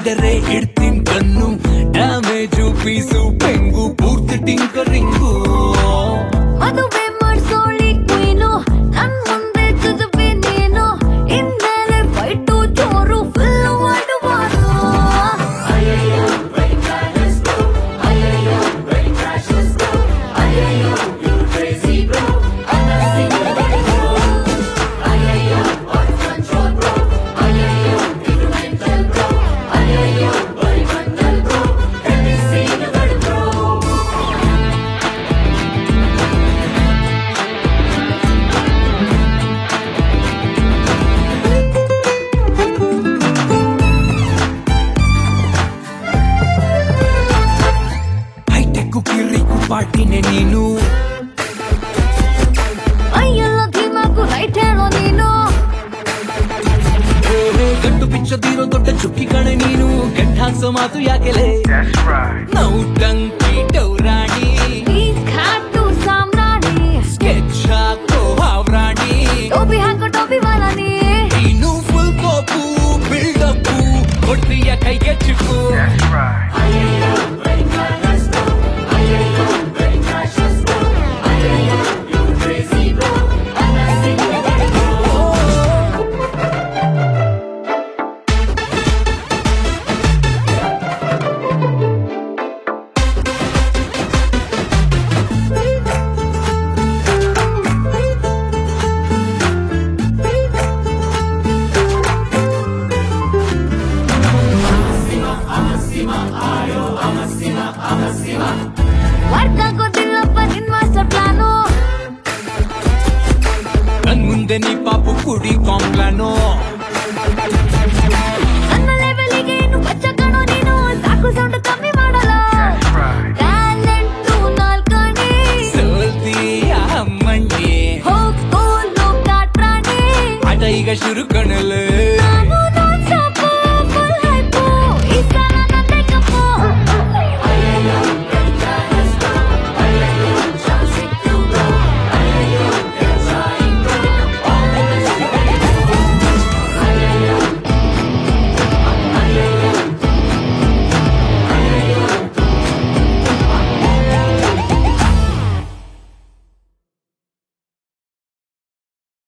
ಕಂಡರೆ ಇಡ್ತೀನ್ ಕಣ್ಣು damage piece ಪೆಂಗು ಪೂರ್ತಿ ಟಿಂಕರಿಂಗು ಮದುವೆ ಮಾಡ್ಸೋಳಿ ಕ್ವೀನು ನನ್ ಮುಂದೆ ಚದುವೆ ನೀನು ಇನ್ಮೇಲೆ ಫೈಟು ಜೋರು ಫುಲ್ ವರ್ಲ್ಡ್ ವಾರು ಹೈಟೆಕ್ ಕಿರಿಕು ಪಾರ್ಟಿನೇ ನೀನು ಅಯ್ಯಲ್ಲ ಧೀಮಾಕು ರೈಟ್ ಹೇಳೋ ನೀನು ಓಹೋ, ಗಂಟು ಬಿಚ್ಚದಿರೋ ದೊಡ್ಡ ಚುಕ್ಕಿ ಕಣೆ ನೀನು ಗಂಟ ಹಾಕ್ಸೋ ಮಾತು ಯಾಕೆಲೆ ನೌಟಂಕಿ ಡೌರಾಣಿ ಈ ಖಾಟು ಸಾಮ್ರಾಣಿ ಸ್ಕೆಚ್ ಹಾಕೋ ಹಾವ್ರಾಣಿ ಟೋಪಿ ಹಾಕೋ ಟೋಪಿ ವಾಲ ನೀ ನೀನು ಫುಲ್ ಕೋಪು ಬಿಲ್ಡಪ್ಪು ಕೊಟ್ರಿಯ ಕೈಗೆ ಚುಕ್ಕು ವರ್ಕ್ ಆಗೋದಿಲ್ಲಪ್ಪ ನಿನ್ ಮಾಸ್ಟರ್ ಪ್ಲಾನು ನನ್ ಮುಂದೆ ನೀ ಪಾಪು ಕುಡಿ ಕಾಂಪ್ಲಾನೋ ನನ್ನ ಲೆವೆಲಿಗೆ ಇನ್ನು ಬಚ್ಚ ಕಣೋ ನೀನು ಸಾಕು ಸೌಂಡ್ ಕಮ್ಮಿ ಮಾಡಲ್ಲ ಟ್ಯಾಲೆಂಟು ನಾಲ್ಕಣಿ ಸೋಲ್ತೀಯ ಮಂಡಿ ಹೋಗ್ತು ಲೋಕಾಟ್ರಾಣಿ ಆಟ ಈಗ ಶುರು ಕಣಲೆ